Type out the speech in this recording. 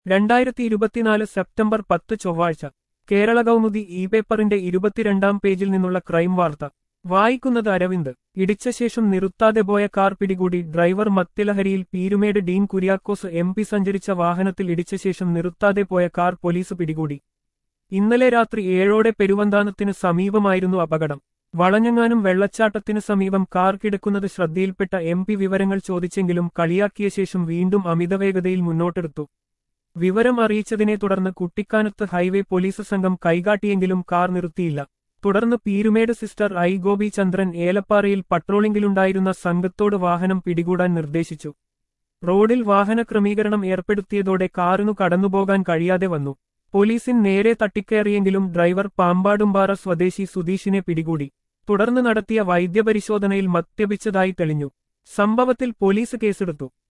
രണ്ടായിരത്തി ഇരുപത്തിനാല് സെപ്റ്റംബർ പത്ത് ചൊവ്വാഴ്ച കേരള കൗമുദി ഇ പേപ്പറിന്റെ ഇരുപത്തിരണ്ടാം പേജിൽ നിന്നുള്ള ക്രൈം വാർത്ത വായിക്കുന്നത് അരവിന്ദ് ഇടിച്ച ശേഷം നിർത്താതെ പോയ കാർ പിടികൂടി ഡ്രൈവർ മദ്യലഹരിയിൽ പീരുമേട് ഡീൻ കുര്യാക്കോസ് എം പി സഞ്ചരിച്ച വാഹനത്തിൽ ഇടിച്ച ശേഷം നിർത്താതെ പോയ കാർ പോലീസ് പിടികൂടി ഇന്നലെ രാത്രി ഏഴോടെ പെരുവന്താനത്തിന് സമീപമായിരുന്നു അപകടം വളഞ്ഞങ്ങാനും വെള്ളച്ചാട്ടത്തിന് സമീപം കാർ കിടക്കുന്നത് ശ്രദ്ധയിൽപ്പെട്ട എം പി വിവരങ്ങൾ ചോദിച്ചെങ്കിലും കളിയാക്കിയ ശേഷം വീണ്ടും അമിതവേഗതയിൽ മുന്നോട്ടെടുത്തു വിവരം അറിയിച്ചതിനെ തുടർന്ന് കുട്ടിക്കാനത്ത് ഹൈവേ പോലീസ് സംഘം കൈകാട്ടിയെങ്കിലും കാർ നിർത്തിയില്ല തുടർന്ന് പീരുമേട് സിസ്റ്റർ ഐ ഗോപി ചന്ദ്രൻ ഏലപ്പാറയിൽ പട്രോളിംഗിലുണ്ടായിരുന്ന സംഘത്തോട് വാഹനം പിടികൂടാൻ നിർദ്ദേശിച്ചു റോഡിൽ വാഹന ക്രമീകരണം ഏർപ്പെടുത്തിയതോടെ കാറിനു കടന്നുപോകാൻ കഴിയാതെ വന്നു പോലീസിൻ നേരെ തട്ടിക്കയറിയെങ്കിലും ഡ്രൈവർ പാമ്പാടുംപാറ സ്വദേശി സുധീഷിനെ പിടികൂടി തുടർന്ന് നടത്തിയ വൈദ്യപരിശോധനയിൽ മദ്യപിച്ചതായി തെളിഞ്ഞു സംഭവത്തിൽ പോലീസ് കേസെടുത്തു